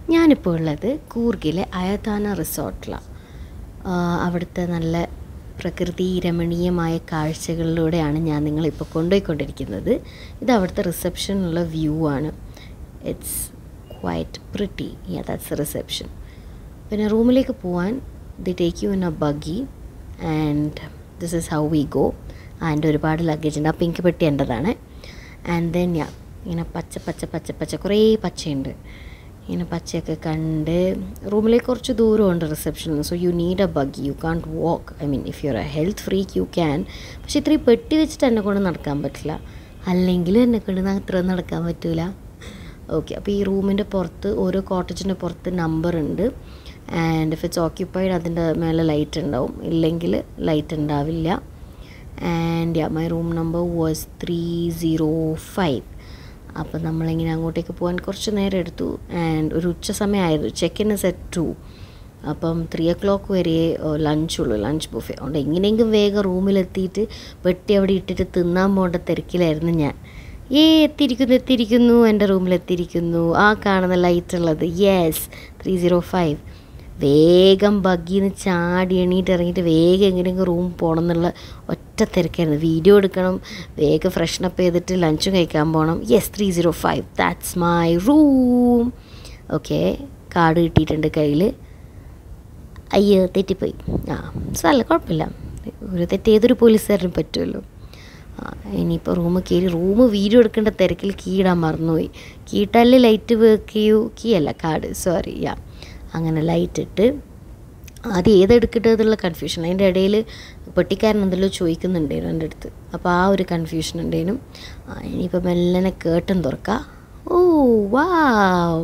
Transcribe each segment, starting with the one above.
ഞാനിപ്പോൾ ഉള്ളത് കൂർഗിലെ അയതാന റിസോർട്ടിലാണ് അവിടുത്തെ നല്ല പ്രകൃതി രമണീയമായ കാഴ്ചകളിലൂടെയാണ് ഞാൻ നിങ്ങളിപ്പോൾ കൊണ്ടുപോയിക്കൊണ്ടിരിക്കുന്നത് ഇത് അവിടുത്തെ റിസപ്ഷനുള്ള വ്യൂ ആണ് it's quite pretty yeah that's reception പിന്നെ റൂമിലേക്ക് പോവാൻ they take you in a buggy and this is how we go and ഒരുപാട് ലഗേജ് ഉണ്ട് ആ പിങ്ക് പെട്ടി എൻ്റെതാണ് ആൻഡ് ദെൻ യാ ഇങ്ങനെ പച്ച പച്ച പച്ച പച്ച കുറേ പച്ചയുണ്ട് ഇങ്ങനെ പച്ചയൊക്കെ കണ്ട് റൂമിലേക്ക് കുറച്ച് ദൂരമുണ്ട് റിസപ്ഷനിൽ so you need a bug you can't walk I mean if you are a health freak you can പക്ഷെ ഇത്രയും പെട്ടി വെച്ചിട്ട് എന്നെ കൊണ്ട് നടക്കാൻ പറ്റില്ല അല്ലെങ്കിലും എന്നെ കൊണ്ട് അത്ര നടക്കാൻ പറ്റില്ല ഓക്കെ അപ്പോൾ ഈ റൂമിൻ്റെ പുറത്ത് ഓരോ കോട്ടേജിൻ്റെ പുറത്ത് നമ്പർ ഉണ്ട് ആൻഡ് ഇഫ് ഇറ്റ്സ് ഓക്യുപ്പൈഡ് അതിൻ്റെ മേലെ ലൈറ്റ് ഉണ്ടാവും ഇല്ലെങ്കിൽ ലൈറ്റ് ഉണ്ടാവില്ല and yeah my room number was three zero five അപ്പം നമ്മളിങ്ങനെ അങ്ങോട്ടേക്ക് പോകാൻ കുറച്ച് നേരം എടുത്തു ആൻഡ് ഒരു ഉച്ച സമയമായിരുന്നു check in is at two അപ്പം ത്രീ ഒ ക്ലോക്ക് വരെ ലഞ്ചുള്ളൂ ലഞ്ച് ബുഫേ അതുകൊണ്ട് എങ്ങനെയെങ്കിലും വേഗം റൂമിലെത്തിയിട്ട് വെട്ടി അവിടെ ഇട്ടിട്ട് തിന്നാൻ പോകേണ്ട തിരക്കിലായിരുന്നു ഞാൻ ഏ എത്തിയിരിക്കുന്നു എത്തിയിരിക്കുന്നു എൻ്റെ റൂമിലെത്തിയിരിക്കുന്നു ആ കാണുന്ന ലൈറ്റ് ഉള്ളത് യെസ് ത്രീ സീറോ ഫൈവ് വേഗം ബഗ്ഗിന്ന് ചാടി എണീറ്റ് ഇറങ്ങിയിട്ട് വേഗം എങ്ങനെയെങ്കിലും റൂം പോകണം എന്നുള്ള ഒറ്റ തിരക്കായിരുന്നു വീഡിയോ എടുക്കണം വേഗം ഫ്രഷ്നപ്പ് ചെയ്തിട്ട് ലഞ്ചും കഴിക്കാൻ പോകണം yes three zero five that's my room okay card കിട്ടിയിട്ടുണ്ട് കയ്യിൽ അയ്യോ തെറ്റിപ്പോയി ആ സാറല്ല കുഴപ്പമില്ല ഒരു തെറ്റ് ഏതൊരു പോലീസുകാരനും പറ്റുമല്ലോ ആ ഇനിയിപ്പോൾ റൂം കയറി റൂം വീഡിയോ എടുക്കേണ്ട തിരക്കിൽ കീ ഇടാൻ മറന്നുപോയി കീ ഇട്ടാലേ ലൈറ്റ് വർക്ക് ചെയ്യൂ കീ അല്ല കാർഡ് സോറി യാ അങ്ങനെ ലൈറ്റ് ഇട്ട് ആദ്യം ഏതെടുക്കട്ടെ എന്നുള്ള കൺഫ്യൂഷൻ അതിൻ്റെ ഇടയിൽ പെട്ടിക്കാരൻ എന്തെല്ലോ ചോദിക്കുന്നുണ്ടായിരുന്നു എൻ്റെ അടുത്ത് അപ്പോൾ ആ ഒരു കൺഫ്യൂഷൻ ഉണ്ടായിരുന്നു ആ ഇനിയിപ്പോൾ മെല്ലനെ കേട്ടൻ തുറക്കാം ഓ വാവ്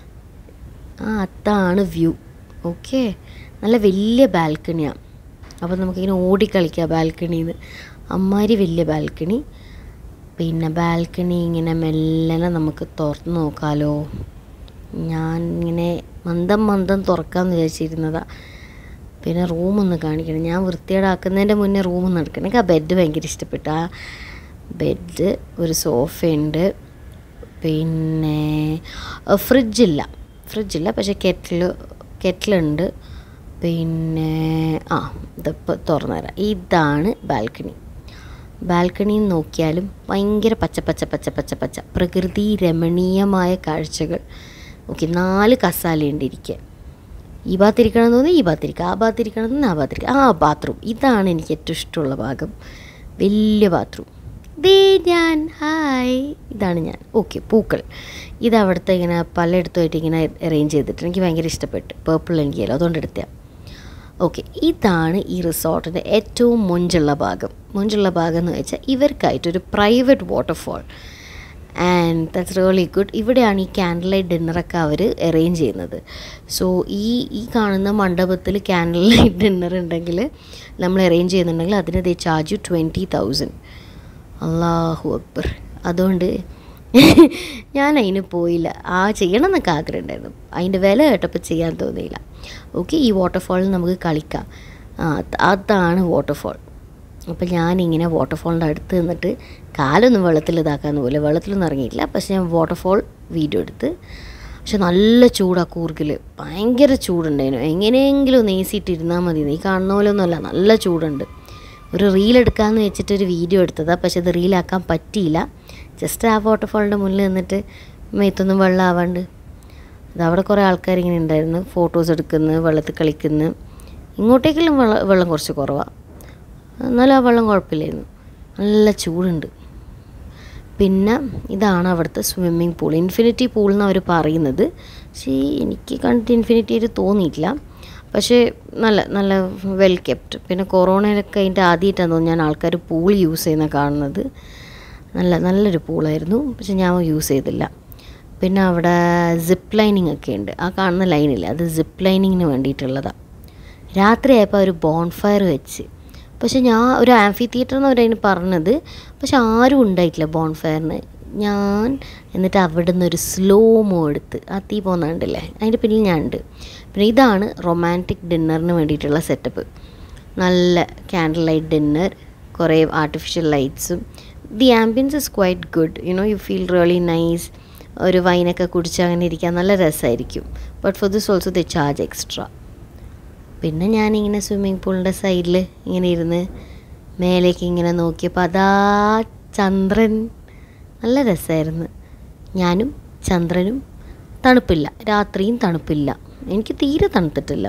ആ അതാണ് വ്യൂ ഓക്കെ നല്ല വലിയ ബാൽക്കണിയാണ് അപ്പോൾ നമുക്കിങ്ങനെ ഓടിക്കളിക്കാം ബാൽക്കണിയിൽ നിന്ന് അമ്മാരി വലിയ ബാൽക്കണി പിന്നെ ബാൽക്കണി ഇങ്ങനെ മെല്ലനെ നമുക്ക് തുറന്ന് നോക്കാമല്ലോ ഞാൻ ഇങ്ങനെ മന്ദം മന്ദം തുറക്കാമെന്ന് വിചാരിച്ചിരുന്നതാണ് പിന്നെ റൂമൊന്ന് കാണിക്കണം ഞാൻ വൃത്തിയേടാക്കുന്നതിൻ്റെ മുന്നേ റൂമൊന്ന് എടുക്കണം എനിക്ക് ആ ബെഡ് ഭയങ്കര ഇഷ്ടപ്പെട്ടു ആ ബെഡ് ഒരു സോഫയുണ്ട് പിന്നെ ഫ്രിഡ്ജില്ല ഫ്രിഡ്ജില്ല പക്ഷേ കെറ്റിൽ കെറ്റിലുണ്ട് പിന്നെ ആ ഇതിപ്പോൾ തുറന്നുതരാം ഇതാണ് ബാൽക്കണി ബാൽക്കണിയിൽ നോക്കിയാലും ഭയങ്കര പച്ച പച്ച പച്ച പച്ച പച്ച പ്രകൃതി രമണീയമായ കാഴ്ചകൾ ഓക്കെ നാല് കസാലയുണ്ട് ഇരിക്കാൻ ഈ ഭാഗത്തിരിക്കണം തോന്നി ഈ ഭാഗത്തിരിക്കുക ആ ഭാഗത്തിരിക്കണം തോന്നി ആ ഭാഗത്തിരിക്കുക ആ ബാത്റൂം ഇതാണ് എനിക്ക് ഏറ്റവും ഇഷ്ടമുള്ള ഭാഗം വലിയ ബാത്റൂം ദേ ഞാൻ ഹായ് ഇതാണ് ഞാൻ ഓക്കെ പൂക്കൾ ഇത് അവിടുത്തെ ഇങ്ങനെ പലയിടത്തുമായിട്ട് ഇങ്ങനെ അറേഞ്ച് ചെയ്തിട്ട് എനിക്ക് ഭയങ്കര ഇഷ്ടപ്പെട്ടു പേർപ്പിൾ എനിക്ക് യെല്ലോ അതുകൊണ്ട് എടുത്തതാണ് ഓക്കെ ഇതാണ് ഈ റിസോർട്ടിൻ്റെ ഏറ്റവും മുഞ്ചുള്ള ഭാഗം മുഞ്ചുള്ള ഭാഗം എന്ന് വെച്ചാൽ ഇവർക്കായിട്ടൊരു private waterfall and that's really good ഇവിടെയാണ് ഈ ക്യാൻഡിൽ ലൈറ്റ് ഡിന്നറൊക്കെ അവർ അറേഞ്ച് ചെയ്യുന്നത് സോ ഈ ഈ കാണുന്ന മണ്ഡപത്തിൽ ക്യാൻഡിൽ ലൈറ്റ് ഡിന്നർ ഉണ്ടെങ്കിൽ നമ്മൾ അറേഞ്ച് ചെയ്യുന്നുണ്ടെങ്കിൽ അതിന് they charge you twenty thousand അള്ളാഹു അക്ബർ അതുകൊണ്ട് ഞാൻ അതിന് പോയില്ല ആ ചെയ്യണം എന്നൊക്കെ ആഗ്രഹം ഉണ്ടായിരുന്നു അതിൻ്റെ വില കേട്ടപ്പോൾ ചെയ്യാൻ തോന്നിയില്ല ഓക്കെ ഈ വാട്ടർഫോളിൽ നമുക്ക് കളിക്കാം ആ അതാണ് വാട്ടർഫോൾ അപ്പോൾ ഞാനിങ്ങനെ വാട്ടർഫോളിൻ്റെ അടുത്ത് നിന്നിട്ട് കാലൊന്നും വെള്ളത്തിൽ ഇതാക്കാന്ന് പോലെ വെള്ളത്തിലൊന്നും ഇറങ്ങിയിട്ടില്ല പക്ഷെ ഞാൻ വാട്ടർഫോൾ വീഡിയോ എടുത്ത് പക്ഷെ നല്ല ചൂടാണ് കൂർഗിൽ ഭയങ്കര ചൂടുണ്ടായിരുന്നു എങ്ങനെയെങ്കിലും ഒന്ന് ഏസിയിട്ടിരുന്നാൽ മതി ഈ കാണുന്ന പോലെ ഒന്നുമല്ല നല്ല ചൂടുണ്ട് ഒരു റീൽ എടുക്കാമെന്ന് വെച്ചിട്ട് ഒരു വീഡിയോ എടുത്തതാണ് പക്ഷെ അത് റീലാക്കാൻ പറ്റിയില്ല ജസ്റ്റ് ആ വാട്ടർഫോളിൻ്റെ മുന്നിൽ നിന്നിട്ട് മേത്തൊന്നും വെള്ളം ആവാണ്ട് അതവിടെ കുറേ ആൾക്കാർ ഇങ്ങനെ ഉണ്ടായിരുന്നു ഫോട്ടോസ് എടുക്കുന്നു വെള്ളത്തിൽ കളിക്കുന്നു ഇങ്ങോട്ടേക്കെല്ലാം വെള്ളം വെള്ളം കുറച്ച് കുറവാണ് എന്നാലും ആ വെള്ളം കുഴപ്പമില്ലായിരുന്നു നല്ല ചൂടുണ്ട് പിന്നെ ഇതാണ് അവിടുത്തെ സ്വിമ്മിങ് പൂൾ ഇൻഫിനിറ്റി പൂൾ എന്ന് അവർ പറയുന്നത് പക്ഷേ എനിക്ക് കണ്ടിട്ട് ഇൻഫിനിറ്റി ആയിട്ട് തോന്നിയിട്ടില്ല പക്ഷേ നല്ല നല്ല വെൽ കെപ്റ്റ് പിന്നെ കൊറോണയിലൊക്കെ അതിൻ്റെ ആദ്യമായിട്ടാണ് തോന്നുന്നു ഞാൻ ആൾക്കാർ പൂൾ യൂസ് ചെയ്യുന്ന കാണുന്നത് നല്ല നല്ലൊരു പൂളായിരുന്നു പക്ഷെ ഞാൻ യൂസ് ചെയ്തില്ല പിന്നെ അവിടെ സിപ്പ് ലൈനിങ് ഒക്കെ ഉണ്ട് ആ കാണുന്ന ലൈനില്ല അത് സിപ്പ് ലൈനിങ്ങിന് വേണ്ടിയിട്ടുള്ളതാണ് രാത്രിയായപ്പോൾ ഒരു ബോൺഫയർ വെച്ച് പക്ഷെ ഞാൻ ഒരു ആംഫി തിയേറ്റർ എന്ന് അവരതിന് പറഞ്ഞത് പക്ഷെ ആരും ഉണ്ടായിട്ടില്ല ബോൺഫയറിന് ഞാൻ എന്നിട്ട് അവിടെ നിന്ന് ഒരു സ്ലോ മോ എടുത്ത് ആ തീ പോകുന്നുണ്ടല്ലേ അതിൻ്റെ പിന്നിൽ ഞാൻ ഉണ്ട് പിന്നെ ഇതാണ് റൊമാൻറ്റിക് ഡിന്നറിന് വേണ്ടിയിട്ടുള്ള സെറ്റപ്പ് നല്ല ക്യാൻഡിൽ ലൈറ്റ് ഡിന്നർ കുറേ ആർട്ടിഫിഷ്യൽ ലൈറ്റ്സും the ambience is quite good you know you feel really nice ഒരു വൈനൊക്കെ കുടിച്ച് അങ്ങനെ ഇരിക്കാൻ നല്ല രസമായിരിക്കും but for this also the charge extra പിന്നെ ഞാനിങ്ങനെ സ്വിമ്മിങ് പൂളിൻ്റെ സൈഡിൽ ഇങ്ങനെ ഇരുന്ന് മേലേക്ക് ഇങ്ങനെ നോക്കിയപ്പോൾ അതാ ചന്ദ്രൻ നല്ല രസമായിരുന്നു ഞാനും ചന്ദ്രനും തണുപ്പില്ല രാത്രിയും തണുപ്പില്ല എനിക്ക് തീരെ തണുത്തിട്ടില്ല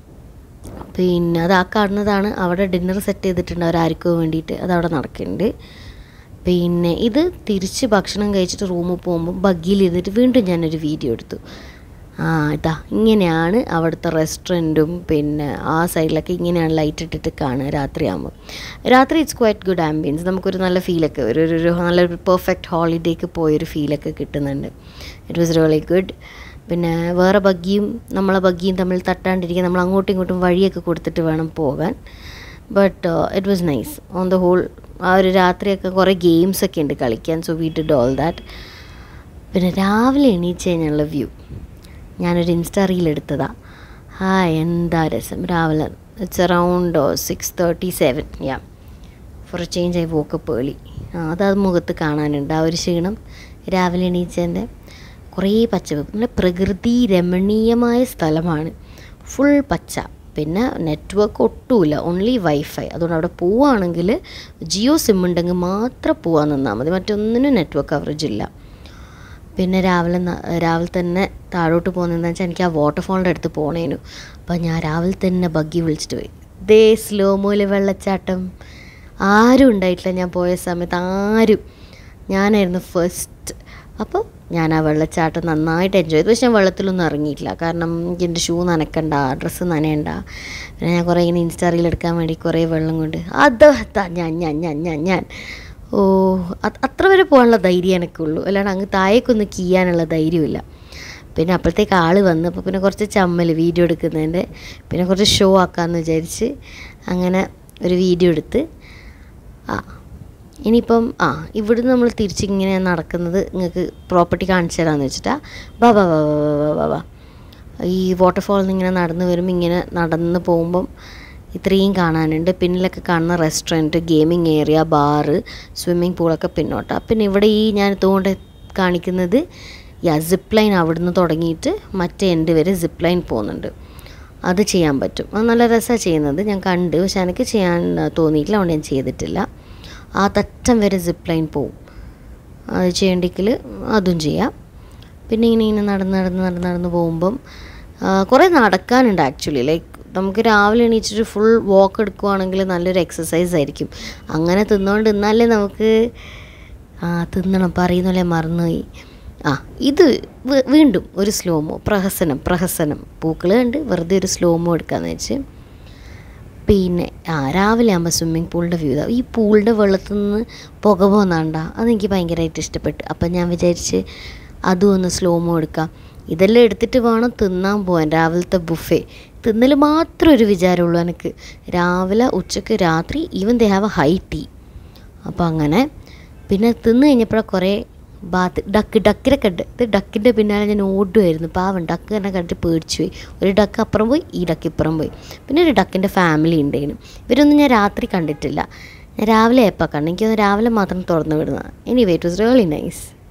പിന്നെ അത് ആ കാണുന്നതാണ് അവിടെ ഡിന്നർ സെറ്റ് ചെയ്തിട്ടുണ്ട് അവരാർക്കോ വേണ്ടിയിട്ട് അത് അവിടെ നടക്കുന്നുണ്ട് പിന്നെ ഇത് തിരിച്ച് ഭക്ഷണം കഴിച്ചിട്ട് റൂമിൽ പോകുമ്പോൾ ബഗ്ഗിയിൽ ഇരുന്നിട്ട് വീണ്ടും ഞാനൊരു വീഡിയോ എടുത്തു ആ ഇതാ ഇങ്ങനെയാണ് അവിടുത്തെ റെസ്റ്റോറൻറ്റും പിന്നെ ആ സൈഡിലൊക്കെ ഇങ്ങനെയാണ് ലൈറ്റ് ഇട്ടിട്ട് കാണുക രാത്രിയാകുമ്പോൾ രാത്രി ഇറ്റ്സ് ക്വൈറ്റ് ഗുഡ് ആംബിയൻസ് നമുക്കൊരു നല്ല ഫീലൊക്കെ ഒരു ഒരു ഒരു നല്ലൊരു പെർഫെക്റ്റ് ഹോളിഡേക്ക് പോയൊരു ഫീലൊക്കെ കിട്ടുന്നുണ്ട് ഇറ്റ് വാസ് റിയലി ഗുഡ് പിന്നെ വേറെ ബഗ്ഗിയും നമ്മളെ ബഗ്ഗിയും തമ്മിൽ തട്ടാണ്ടിരിക്കാൻ നമ്മൾ അങ്ങോട്ടും ഇങ്ങോട്ടും വഴിയൊക്കെ കൊടുത്തിട്ട് വേണം പോകാൻ but it was nice on the whole ആ ഒരു രാത്രിയൊക്കെ കുറേ ഗെയിംസൊക്കെ ഉണ്ട് കളിക്കാൻ so we did all that പിന്നെ രാവിലെ എണീച്ച് കഴിഞ്ഞുള്ള വ്യൂ ഞാനൊരു ഇൻസ്റ്റാ റീൽ എടുത്തതാ ആ എന്താ രസം രാവിലെ it's around six thirty seven yeah for a change I woke up early ആ അത് അത് മുഖത്ത് കാണാനുണ്ട് ആ ഒരു ക്ഷീണം രാവിലെ എണീച്ചതിൻ്റെ കുറേ പച്ചപ്പ് നല്ല പ്രകൃതി രമണീയമായ സ്ഥലമാണ് ഫുൾ പച്ച പിന്നെ നെറ്റ്വർക്ക് ഒട്ടുമില്ല ഓൺലി വൈഫൈ അതുകൊണ്ട് അവിടെ പോവുകയാണെങ്കിൽ ജിയോ സിം ഉണ്ടെങ്കിൽ മാത്രം പോകാൻ നിന്നാൽ മതി മറ്റൊന്നിനും നെറ്റ്വർക്ക് കവറേജ് ഇല്ല പിന്നെ രാവിലെ ന- രാവിലെ തന്നെ താഴോട്ട് പോകുന്നതെന്ന് വെച്ചാൽ എനിക്ക് ആ വാട്ടർഫോളിൻ്റെ അടുത്ത് പോണേനു അപ്പം ഞാൻ രാവിലെ തന്നെ ബഗ്ഗി വിളിച്ചിട്ട് പോയി ദേ സ്ലോമോയിൽ വെള്ളച്ചാട്ടം ആരും ഉണ്ടായിട്ടില്ല ഞാൻ പോയ സമയത്ത് ആരും ഞാനായിരുന്നു ഫസ്റ്റ് അപ്പോൾ ഞാൻ ആ വെള്ളച്ചാട്ടം നന്നായിട്ട് എൻജോയ് ചെയ്തു പക്ഷെ ഞാൻ വെള്ളത്തിലൊന്നും ഇറങ്ങിയിട്ടില്ല കാരണം എനിക്ക് എൻ്റെ ഷൂ നനക്കണ്ട ഡ്രസ്സ് നനയണ്ട പിന്നെ ഞാൻ കുറേ ഇങ്ങനെ ഇൻസ്റ്റാ റീൽ എടുക്കാൻ വേണ്ടി കുറേ വെള്ളം കൊണ്ട് അത് അതാ ഞാൻ ഞാൻ ഞാൻ ഞാൻ ഞാൻ ഓ അത് അത്ര വരെ പോകാനുള്ള ധൈര്യം എനിക്കുള്ളൂ അല്ലാണ്ട് അങ്ങ് താഴേക്കൊന്ന് കീയാനുള്ള ധൈര്യമില്ല പിന്നെ അപ്പോഴത്തേക്ക് ആൾ വന്നു അപ്പോൾ പിന്നെ കുറച്ച് ചമ്മൽ വീഡിയോ എടുക്കുന്നതിൻ്റെ പിന്നെ കുറച്ച് ഷോ ആക്കാമെന്ന് വിചാരിച്ച് അങ്ങനെ ഒരു വീഡിയോ എടുത്ത് ആ ഇനിയിപ്പം ആ ഇവിടുന്ന് നമ്മൾ തിരിച്ചിങ്ങനെ നടക്കുന്നത് നിങ്ങൾക്ക് പ്രോപ്പർട്ടി കാണിച്ചു തരാമെന്ന് വെച്ചിട്ടാ ബാ ബാ ബാ ബാ ബാ ബാ ബാ ഈ വാട്ടർഫോളിൽ നിന്ന് ഇങ്ങനെ നടന്ന് വരുമ്പോൾ ഇങ്ങനെ നടന്ന് പോകുമ്പം ഇത്രയും കാണാനുണ്ട് പിന്നിലൊക്കെ കാണുന്ന restaurant gaming area bar swimming പൂളൊക്കെ പിന്നോട്ടാ പിന്നെ ഇവിടെ ഈ ഞാൻ ഇതുകൊണ്ട് കാണിക്കുന്നത് യാ സിപ്പ് ലൈൻ അവിടുന്ന് തുടങ്ങിയിട്ട് മറ്റേ എൻഡ് വരെ സിപ്പ് ലൈൻ പോകുന്നുണ്ട് അത് ചെയ്യാൻ പറ്റും അത് നല്ല രസമാണ് ചെയ്യുന്നത് ഞാൻ കണ്ട് പക്ഷെ എനിക്ക് ചെയ്യാൻ ആ, തോന്നിയിട്ടില്ല അതുകൊണ്ട് ഞാൻ ചെയ്തിട്ടില്ല ആ തറ്റം വരെ സിപ്പ് ലൈൻ പോവും അത് ചെയ്യണ്ടെങ്കിൽ അതും ചെയ്യാം പിന്നെ ഇങ്ങനെ ഇങ്ങനെ നടന്ന് നടന്ന് നടന്ന് നടന്ന് പോകുമ്പം ആ, കുറേ നടക്കാനുണ്ട് ആക്ച്വലി ലൈക്ക് നമുക്ക് രാവിലെ എണീച്ചിട്ട് ഫുൾ വാക്ക് എടുക്കുവാണെങ്കിൽ നല്ലൊരു എക്സസൈസ് ആയിരിക്കും അങ്ങനെ തിന്നുകൊണ്ട് നിന്നാലേ നമുക്ക് ആ തിന്നണം പറയുന്നല്ലേ മറന്നുപോയി ആ ഇത് വീ- വീണ്ടും ഒരു സ്ലോമോ പ്രഹസനം പ്രഹസനം പൂക്കൾ കണ്ട് വെറുതെ ഒരു സ്ലോമോ എടുക്കാമെന്ന് വെച്ച് പിന്നെ ആ രാവിലെ ആകുമ്പോൾ സ്വിമ്മിങ് പൂളിൻ്റെ വ്യൂ ഇതാ ഈ പൂളിൻ്റെ വെള്ളത്തിൽ നിന്ന് പുക പോകുന്നാണ്ട അതെനിക്ക് ഭയങ്കരമായിട്ട് ഇഷ്ടപ്പെട്ടു അപ്പം ഞാൻ വിചാരിച്ച് അതും ഒന്ന് സ്ലോമോ എടുക്കാം ഇതെല്ലാം എടുത്തിട്ട് വേണം തിന്നാൻ പോകാൻ രാവിലത്തെ ബുഫേ തിന്നൽ മാത്രം ഒരു വിചാരമുള്ളൂ എനിക്ക് രാവിലെ ഉച്ചയ്ക്ക് രാത്രി even they have a high tea അപ്പോൾ അങ്ങനെ പിന്നെ തിന്ന് കഴിഞ്ഞപ്പോഴാണ് കുറേ ബാത്ത് ഡക്ക് ഡക്കിനൊക്കെ ഉണ്ട് ഇത് ഡക്കിൻ്റെ പിന്നാലെ ഞാൻ ഓടുമായിരുന്നു പാവം ഡക്ക് എന്നെ കണ്ടിട്ട് പേടിച്ചു പോയി ഒരു ഡക്ക് അപ്പുറം പോയി ഈ ഡക്ക് ഇപ്പുറം പോയി പിന്നെ ഒരു ഡക്കിൻ്റെ ഫാമിലി ഉണ്ടായിരുന്നു ഇവരൊന്നും ഞാൻ രാത്രി കണ്ടിട്ടില്ല ഞാൻ രാവിലെ എപ്പോൾ കണ്ടു എനിക്കൊന്ന് രാവിലെ മാത്രം തുറന്നു വിടുന്നതാണ് anyway it was really nice